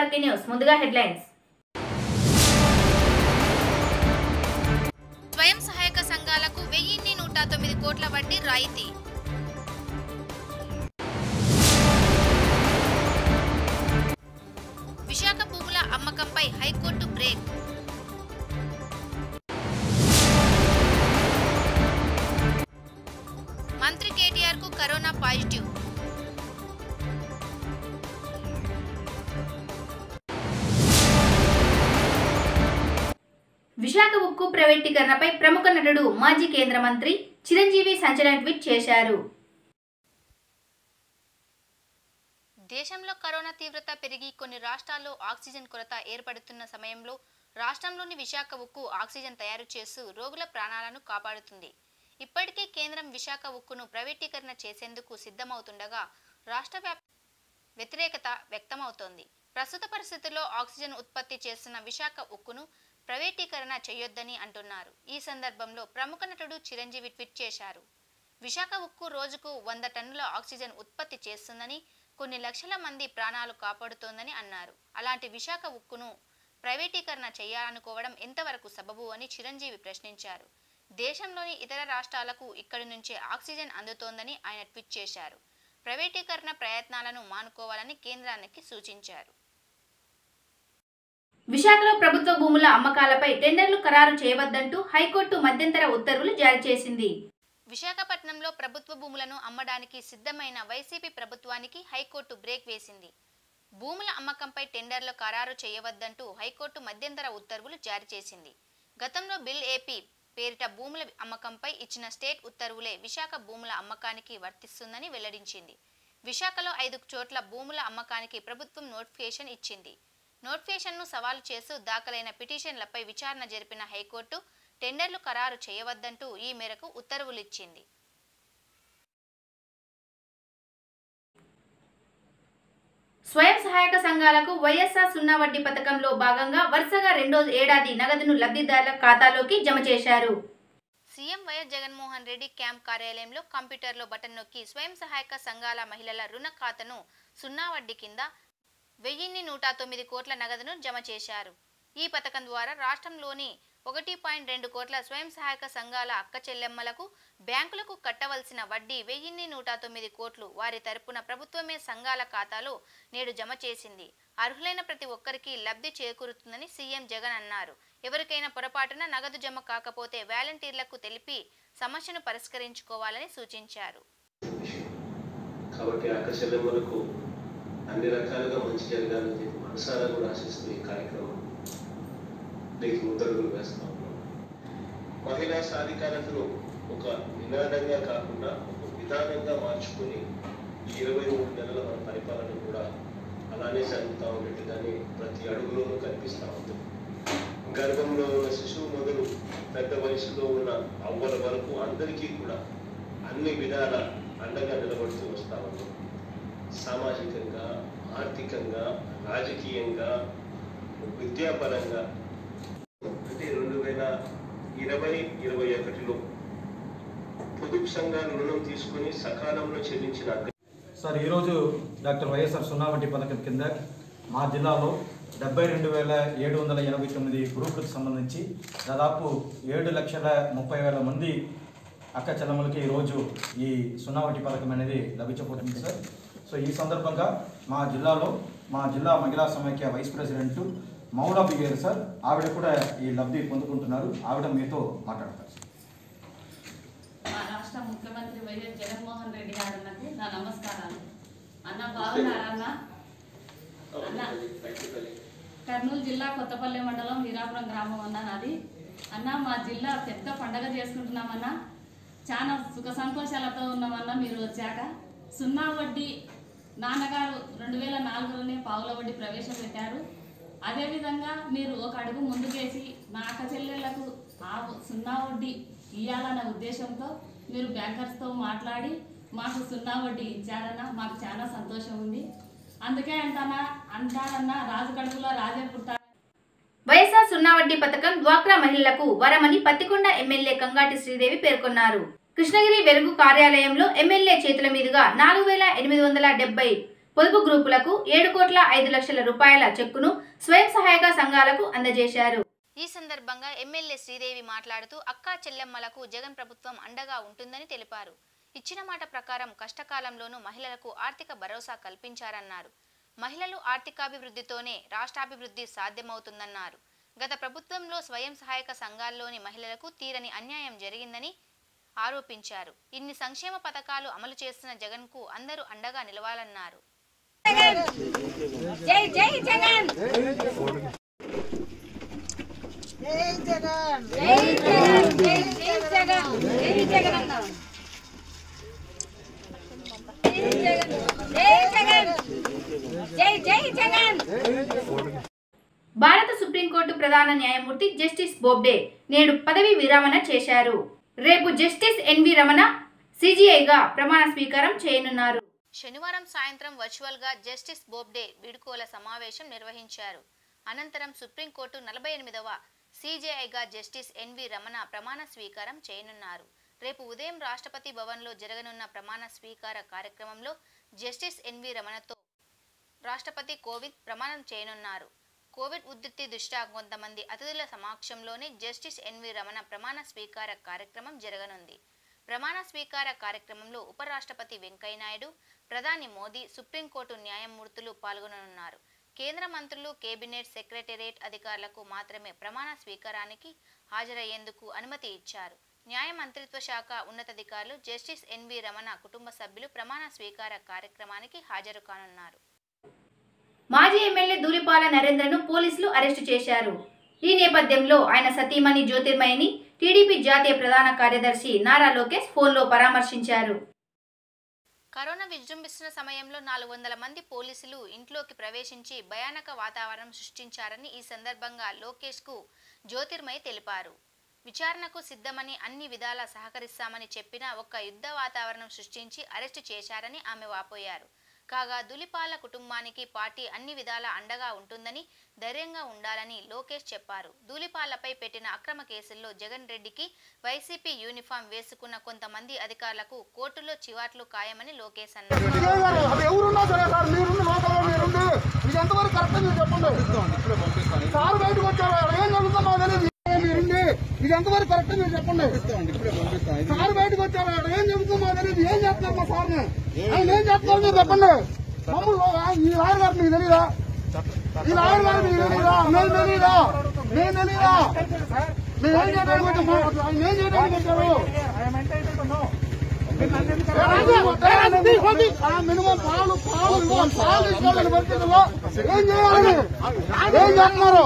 SRK news ముందుగా headlines స్వయం సహాయక సంఘాలకు వెయ్యిన్ని నూట తొమ్మిది కోట్ల వడ్డీ రాయితీ విశాఖ భూముల అమ్మకంపై హైకోర్టు బ్రేక్ మంత్రి కేటీఆర్ కు కరోనా పాజిటివ్ విశాఖ ఉక్కు ప్రైవేటీకరణపై ప్రముఖ నటుడు మాజీ కేంద్ర మంత్రి చిరంజీవి సంచలన ట్వీట్ చేశారు దేశంలో కరోనా తీవ్రత పెరిగి కొన్ని రాష్ట్రాల్లో ఆక్సిజన్ కొరత ఏర్పడుతున్న సమయంలో రాష్ట్రంలోని విశాఖ ఉక్కు ఆక్సిజన్ తయారు చేస్తూ రోగుల ప్రాణాలను కాపాడుతుంది ఇప్పటికే కేంద్రం విశాఖ ఉక్కును ప్రైవేటీకరణ చేసేందుకు సిద్ధమవుతుండగా రాష్ట్ర వ్యాప్ వ్యతిరేకత వ్యక్తమవుతోంది ప్రస్తుత పరిస్థితుల్లో ఆక్సిజన్ ఉత్పత్తి చేస్తున్న విశాఖ ఉక్కును ప్రైవేటీకరణ చేయొద్దని అంటున్నారు ఈ సందర్భంలో ప్రముఖ నటుడు చిరంజీవి ట్వీట్ చేశారు విశాఖ ఉక్కు రోజుకు వంద టన్నుల ఆక్సిజన్ ఉత్పత్తి చేస్తుందని కొన్ని లక్షల మంది ప్రాణాలు కాపాడుతోందని అన్నారు అలాంటి విశాఖ ఉక్కును ప్రైవేటీకరణ చేయాలనుకోవడం ఎంతవరకు సబబు అని చిరంజీవి ప్రశ్నించారు దేశంలోని ఇతర రాష్ట్రాలకు ఇక్కడి నుంచే ఆక్సిజన్ అందుతోందని ఆయన ట్వీట్ చేశారు ప్రైవేటీకరణ ప్రయత్నాలను మానుకోవాలని కేంద్రానికి సూచించారు విశాఖలో ప్రభుత్వ భూముల అమ్మకాలపై టెండర్లు ఖరారు చేయవద్దంటూ హైకోర్టు మధ్యంతర ఉత్తర్వులు జారీ చేసింది విశాఖపట్నంలో ప్రభుత్వ భూములను అమ్మడానికి సిద్ధమైన వైసీపీ ప్రభుత్వానికి హైకోర్టు బ్రేక్ వేసింది భూముల అమ్మకంపై టెండర్లు ఖరారు చేయవద్దంటూ హైకోర్టు మధ్యంతర ఉత్తర్వులు జారీ చేసింది గతంలో బిల్ ఏపీ పేరిట భూముల అమ్మకంపై ఇచ్చిన స్టేట్ ఉత్తర్వులే విశాఖ భూముల అమ్మకానికి వర్తిస్తుందని వెల్లడించింది విశాఖలో ఐదు చోట్ల భూముల అమ్మకానికి ప్రభుత్వం నోటిఫికేషన్ ఇచ్చింది నోటిఫికేషన్ను సవాలు చేస్తూ దాఖలైన పిటిషన్లపై విచారణ జరిపిన హైకోర్టు టెండర్లు ఖరారు చేయవద్దంటూ ఈ మేరకు ఉత్తర్వులిచ్చింది స్వయం సహాయక సంఘాలకు వైఎస్ఆర్ సున్నా వడ్డీ పథకంలో భాగంగా వరుసగా రెండో ఏడాది నగదును లబ్ధిదారుల ఖాతాలోకి జమ చేశారు CM YS Jaganmohan Reddy camp కార్యాలయంలో కంప్యూటర్లో బటన్ నొక్కి స్వయం సహాయక సంఘాల మహిళల రుణ ఖాతాను సున్నా వడ్డీ కింద వెయ్యిన్ని నూట తొమ్మిది కోట్ల నగదును జమ చేశారు ఈ పథకం ద్వారా రాష్ట్రంలోని ఒకటి పాయింట్ రెండు కోట్ల స్వయం సహాయక సంఘాల అక్క చెల్లెమ్మలకు బ్యాంకులకు కట్టవలసిన వడ్డీ వెయ్యిన్ని నూట తొమ్మిది కోట్లు వారి తరపున ప్రభుత్వమే సంఘాల ఖాతాలో నేడు జమ చేసింది అర్హులైన ప్రతి ఒక్కరికి లబ్ధి చేకూరుతుందని సీఎం జగన్ అన్నారు ఎవరికైనా పొరపాటున నగదు జమ కాకపోతే వాలంటీర్లకు తెలిపి సమస్యను పరిష్కరించుకోవాలని సూచించారు కాబట్టి అక్క చెల్లెమ్మలకు అన్ని రకాలుగా మంచి జరగాలని చెప్పి మనసారా కూడా ఆశిస్తూ ఈ కార్యక్రమం నీకు ముద్రలు వేస్తా ఉన్నాం మహిళా సాధికారతను ఒక నినాదంగా కాకుండా ఒక విధానంగా మార్చుకుని ఈ ఇరవై మూడు నెలల మన పరిపాలన కూడా అలానే సాగుతూ ఉన్నట్టుగానే ప్రతి అడుగులోనూ కనిపిస్తూ ఉంది గర్భంలో ఉన్న శిశువు మొదలు పెద్ద వయసులో ఉన్న అవ్వల వరకు అందరికీ కూడా అన్ని విధాల అండగా నిలబడుతూ వస్తా ఉన్నాం సామాజికంగా ఆర్థికంగా రాజకీయంగా విద్యాపరంగా అంటే రెండు వేల ఇరవై ఇరవై ఒకటిలో పొదుపు సంఘాలు రుణం తీసుకుని సకాలంలో చెల్లించిన అక్క సార్ ఈరోజు డాక్టర్ వైఎస్ఆర్ సున్నా వడ్డీ పథకం కింద మా జిల్లాలో డెబ్బై రెండు వేల ఏడు వందల ఎనభై తొమ్మిది గ్రూపులకు సంబంధించి దాదాపు ఏడు లక్షల ముప్పై వేల మంది అక్క చెల్లెమ్మలకి ఈరోజు ఈ సున్నా వడ్డీ పథకం అనేది లభించబోతుంది సార్ సో ఈ సందర్భంగా మా జిల్లాలో మా జిల్లా మహిళా సమైక్య vice president Moula Biger sir ఆవిడ కూడా ఈ లబ్ధి పొందుకుంటున్నారు ఆవిడ మీతో మాట్లాడతారు సార్. మా రాష్ట్ర ముఖ్యమంత్రి వైఎస్ జగన్మోహన్ రెడ్డి గారికి నా నమస్కారాలు అన్న బాగున్నారా అన్న అన్న కర్నూలు జిల్లా కొత్తపల్లి మండలం వీరాపురం గ్రామం అన్న నాది అన్న మా జిల్లా పెద్ద పండగ చేసుకుంటున్నామన్న చాలా సుఖ సంతోషాలతో ఉన్నామన్న మీరు వచ్చాక సున్నా వడ్డీ నాన్నగారు రెండు వేల నాలుగులోనే పావుల వడ్డీ ప్రవేశపెట్టారు అదేవిధంగా మీరు ఒక అడుగు ముందుకేసి మా అక్క చెల్లెళ్లకు ఆ సున్నా వడ్డీ ఇవ్వాలన్న ఉద్దేశంతో మీరు బ్యాంకర్స్తో మాట్లాడి మాకు సున్నా వడ్డీ ఇచ్చారన్న మాకు చాలా సంతోషం ఉంది అందుకే అంటానా అంటారన్న రాజు కడుపులో రాజే పుట్టారు వైఎస్ఆర్ సున్నా వడ్డీ పథకం డ్వాక్రా మహిళలకు వరమని పత్తికొండ ఎమ్మెల్యే కంగాటి శ్రీదేవి పేర్కొన్నారు కృష్ణగిరి వెలుగు కార్యాలయంలో ఎమ్మెల్యే చేతుల మీదుగా నాలుగు వేల ఎనిమిది వందల డెబ్బై పొదుపు గ్రూపులకు ఏడు కోట్ల ఐదు లక్షల రూపాయల చెక్కును స్వయం సహాయక సంఘాలకు అందజేశారు ఈ సందర్భంగా ఎమ్మెల్యే శ్రీదేవి మాట్లాడుతూ అక్కా చెల్లెమ్మలకు జగన్ ప్రభుత్వం అండగా ఉంటుందని తెలిపారు ఇచ్చిన మాట ప్రకారం కష్టకాలంలోనూ మహిళలకు ఆర్థిక భరోసా కల్పించారన్నారు మహిళలు ఆర్థికాభివృద్ధితోనే రాష్ట్రాభివృద్ధి సాధ్యమవుతుందన్నారు గత ప్రభుత్వంలో స్వయం సహాయక సంఘాల్లోని మహిళలకు తీరని అన్యాయం జరిగిందని ఆరోపించారు ఇన్ని సంక్షేమ పథకాలు అమలు చేస్తున్న జగన్కు అందరూ అండగా నిలవాలన్నారు జై జై జగన్ జై జగన్ జై జగన్ జై జై జగన్ జై జగన్ అన్న జై జగన్ జై జగన్ జై జై జగన్ భారత సుప్రీంకోర్టు ప్రధాన న్యాయమూర్తి జస్టిస్ బోబ్డే నేడు పదవి విరమణ చేశారు రేపు జస్టిస్ ఎన్వి రమణ సిజిఐగా ప్రమాణ స్వీకారం చేయనున్నారు శనివారం సాయంత్రం వర్చువల్గా జస్టిస్ బోబ్డే వీడ్కోల సమావేశం నిర్వహించారు అనంతరం సుప్రీంకోర్టు నలభై ఎనిమిదవ సీజేఐగా జస్టిస్ ఎన్వి రమణ ప్రమాణ స్వీకారం చేయనున్నారు రేపు ఉదయం రాష్ట్రపతి భవన్లో జరగనున్న ప్రమాణ స్వీకార కార్యక్రమంలో జస్టిస్ ఎన్వి రమణతో రాష్ట్రపతి కోవింద్ ప్రమాణం చేయనున్నారు కోవిడ్ ఉద్ధృతి దృష్ట్యా కొంతమంది అతిథుల సమక్షంలోనే జస్టిస్ ఎన్వి రమణ ప్రమాణ స్వీకార కార్యక్రమం జరగనుంది ప్రమాణ స్వీకార కార్యక్రమంలో ఉపరాష్ట్రపతి వెంకయ్యనాయుడు ప్రధాని మోదీ సుప్రీంకోర్టు న్యాయమూర్తులు పాల్గొననున్నారు కేంద్ర మంత్రులు కేబినెట్ సెక్రటేరియట్ అధికారులకు మాత్రమే ప్రమాణ స్వీకారానికి హాజరయ్యేందుకు అనుమతి ఇచ్చారు న్యాయ మంత్రిత్వ శాఖ ఉన్నతాధికారులు జస్టిస్ ఎన్వి రమణ కుటుంబ సభ్యులు ప్రమాణ స్వీకార కార్యక్రమానికి హాజరు కానున్నారు మాజీ ఎమ్మెల్యే దూలిపాల నరేంద్రను పోలీసులు అరెస్టు చేశారు ఈ నేపథ్యంలో ఆయన సతీమణి జ్యోతిర్మయిని టీడీపీ జాతీయ ప్రధాన కార్యదర్శి నారా లోకేష్ ఫోన్లో పరామర్శించారు కరోనా విజృంభిస్తున్న సమయంలో నాలుగు వందల మంది పోలీసులు ఇంట్లోకి ప్రవేశించి భయానక వాతావరణం సృష్టించారని ఈ సందర్భంగా లోకేష్కు జ్యోతిర్మయి తెలిపారు విచారణకు సిద్ధమని అన్ని విధాలా సహకరిస్తామని చెప్పినా ఒక్క యుద్ధ వాతావరణం సృష్టించి అరెస్టు చేశారని ఆమె వాపోయారు కాగా దులిపాల కుటుంబానికి పార్టీ అన్ని విధాలా అండగా ఉంటుందని ధైర్యంగా ఉండాలని లోకేష్ చెప్పారు ధూళిపాలపై పెట్టిన అక్రమ కేసుల్లో జగన్ రెడ్డికి వైసీపీ యూనిఫామ్ వేసుకున్న కొంతమంది అధికారులకు కోర్టులో చివాట్లు ఖాయమని లోకేష్ అన్నారు అది ఎవరున్నా సరే సార్ మీరుండి లోపల మీరుండి ఇది ఎంతవరకు కరెక్ట్ మీరు చెప్పండి సార్ బయటకు వచ్చారు అక్కడ ఏం జరుగుతుందో మాకు తెలియదు మీరుండి ఇది ఎంతవరకు కరెక్ట్ మీరు చెప్పండి సార్ బయటకు వచ్చారు అక్కడ ఏం జరుగుతుందో మాకు తెలియదు ఏం చేస్తున్నారు మా సార్ని ఆయన ఏం చేస్తున్నారు మీరు చెప్పండి మమ్మల్ని ఈ లాయర్ గారు మీకు తెలియదా ఈ లాయర్ గారు మీకు తెలియదా మేము తెలియదా మేము తెలియదా మేము ఏం చేయడానికి వచ్చాము ఆయన ఏం చేయడానికి వచ్చారు మినిమం పాలు పాలు ఇవ్వాలి. పాలు తీసుకోవాలని పరిస్థితుల్లో ఏం చేయాలి ఏం చేస్తున్నారు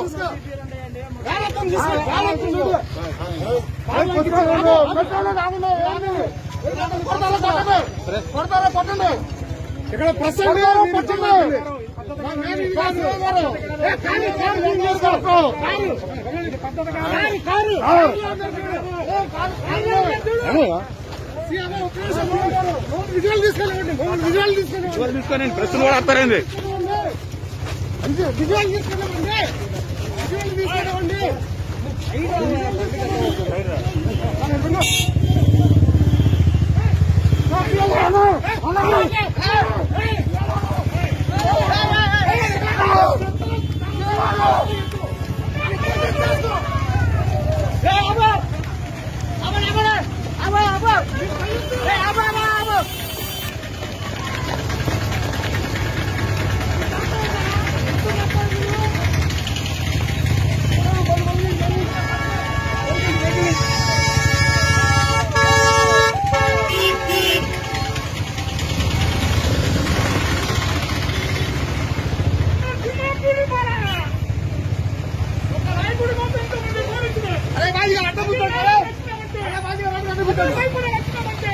కొడతారా కొట్టండి ఇక్కడ ప్రసంగ పట్టండి విజయాలు తీసుకెళ్ళండి విజయాలు తీసుకెళ్ళండి తీసుకొని ప్రశ్న కూడా వస్తారండి అంతే విజయాలు తీసుకెళ్ళమండి విజయాలు తీసుకెళ్ళమండి అరే బాజీ అడ్డ కూర్చోండి అరే బాజీ అడ్డ కూర్చోండి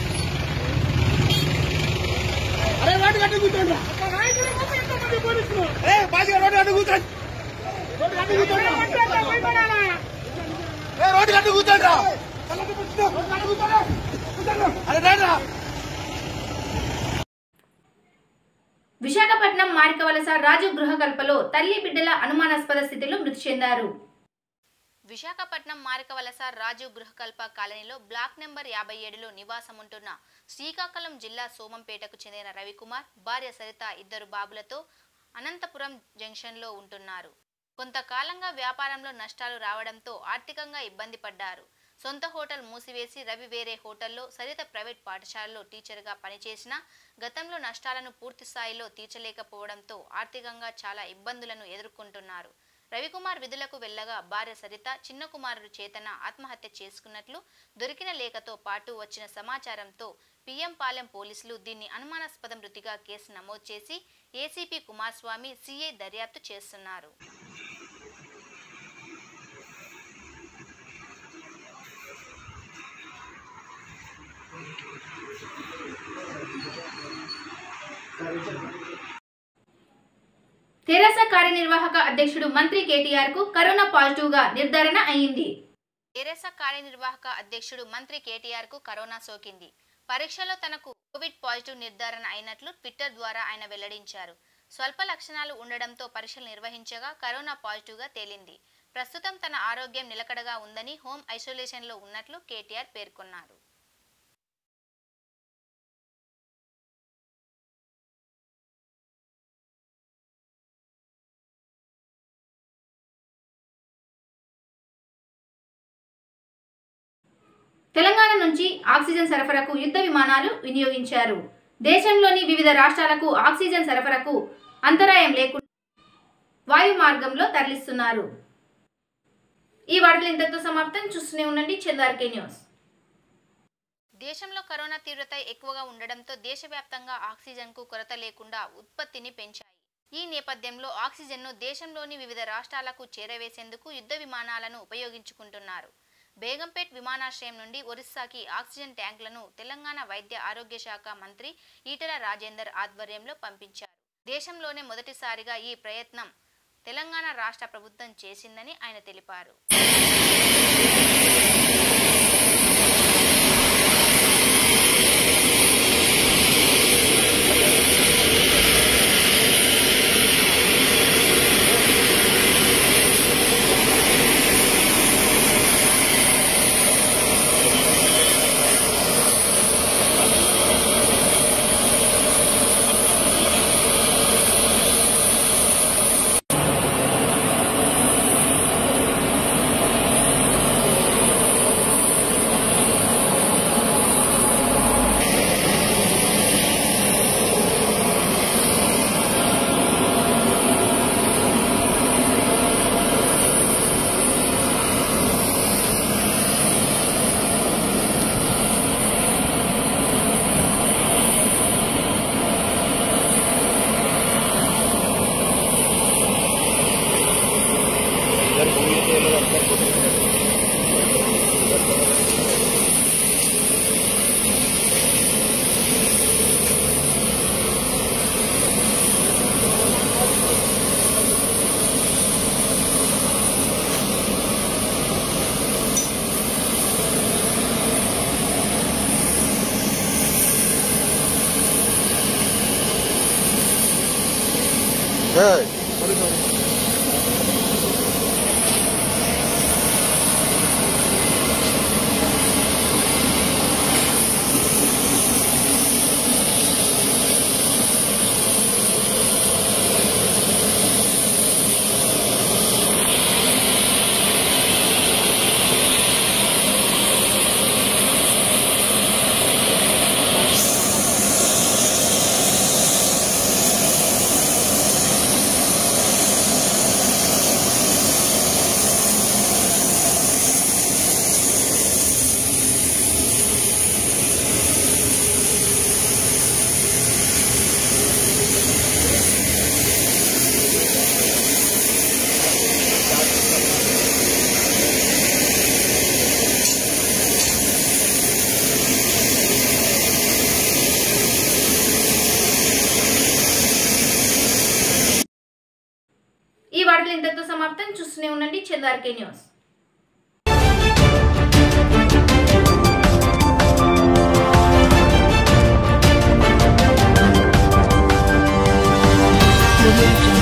అరే వాటి అడ్డ కూర్చోండి ఏ బాజీ రోడ్డు అడ్డ కూర్చోండి రోడ్డు అడ్డ కూర్చోండి ఏ రోడ్డు అడ్డ కూర్చోండి అరే రా విశాఖపట్నం మారికవలస రాజు గృహకల్పలో తల్లి బిడ్డల అనుమానాస్పద స్థితిలో మృతి చెందారు విశాఖపట్నం మారకవలస రాజు గృహకల్ప కాలనీలో బ్లాక్ నెంబర్ యాభై ఏడులో నివాసం ఉంటున్న శ్రీకాకుళం జిల్లా సోమంపేటకు చెందిన రవికుమార్ భార్య సరిత ఇద్దరు బాబులతో అనంతపురం జంక్షన్లో ఉంటున్నారు కొంతకాలంగా వ్యాపారంలో నష్టాలు రావడంతో ఆర్థికంగా ఇబ్బంది పడ్డారు సొంత హోటల్ మూసివేసి రవి వేరే హోటల్లో సరిత ప్రైవేట్ పాఠశాలలో టీచర్గా పనిచేసిన గతంలో నష్టాలను పూర్తి స్థాయిలో తీర్చలేకపోవడంతో ఆర్థికంగా చాలా ఇబ్బందులను ఎదుర్కొంటున్నారు రవికుమార్ విధులకు వెళ్ళగా భార్య సరిత చిన్న కుమారుడు చేతన ఆత్మహత్య చేసుకున్నట్లు దొరికిన లేఖతో పాటు వచ్చిన సమాచారంతో పిఎం పాలెం పోలీసులు దీన్ని అనుమానాస్పద మృతిగా కేసు నమోదు చేసి ఏసీపీ కుమారస్వామి సిఐ దర్యాప్తు చేస్తున్నారు తెరాస కార్యనిర్వాహక అధ్యక్షుడు మంత్రి కేటీఆర్ కు కరోనా పాజిటివ్ గా నిర్ధారణ అయింది తెరెస కార్యనిర్వాహక అధ్యక్షుడు మంత్రి కేటీఆర్ కు కరోనా సోకింది పరీక్షలో తనకు కోవిడ్ పాజిటివ్ నిర్ధారణ అయినట్లు ట్విట్టర్ ద్వారా ఆయన వెల్లడించారు స్వల్ప లక్షణాలు ఉండడంతో పరీక్షలు నిర్వహించగా కరోనా పాజిటివ్ గా తేలింది ప్రస్తుతం తన ఆరోగ్యం నిలకడగా ఉందని హోమ్ ఐసోలేషన్లో ఉన్నట్లు కేటీఆర్ పేర్కొన్నారు తెలంగాణ నుంచి ఆక్సిజన్ సరఫరాకు యుద్ధ విమానాలు వినియోగించారు దేశంలోని వివిధ రాష్ట్రాలకు ఆక్సిజన్ సరఫరాకు అంతరాయం లేకుండా వాయు మార్గంలో తరలిస్తున్నారు ఈ వార్తలు ఇంతతో సమాప్తం చూస్తూనే ఉండండి చందార్కే న్యూస్ దేశంలో కరోనా తీవ్రత ఎక్కువగా ఉండడంతో దేశవ్యాప్తంగా ఆక్సిజన్కు కొరత లేకుండా ఉత్పత్తిని పెంచాయి ఈ నేపథ్యంలో ఆక్సిజన్ను దేశంలోని వివిధ రాష్ట్రాలకు చేరవేసేందుకు యుద్ధ విమానాలను ఉపయోగించుకుంటున్నారు బేగంపేట్ విమానాశ్రయం నుండి ఒరిస్సాకి ఆక్సిజన్ ట్యాంకులను తెలంగాణ వైద్య ఆరోగ్య శాఖ మంత్రి ఈటల రాజేందర్ ఆధ్వర్యంలో పంపించారు దేశంలోనే మొదటిసారిగా ఈ ప్రయత్నం తెలంగాణ రాష్ట్ర ప్రభుత్వం చేసిందని ఆయన తెలిపారు ఈ వార్తలు ఇంతతో సమాప్తం చూస్తూనే ఉండండి చందార్కే న్యూస్ Audio Jungle.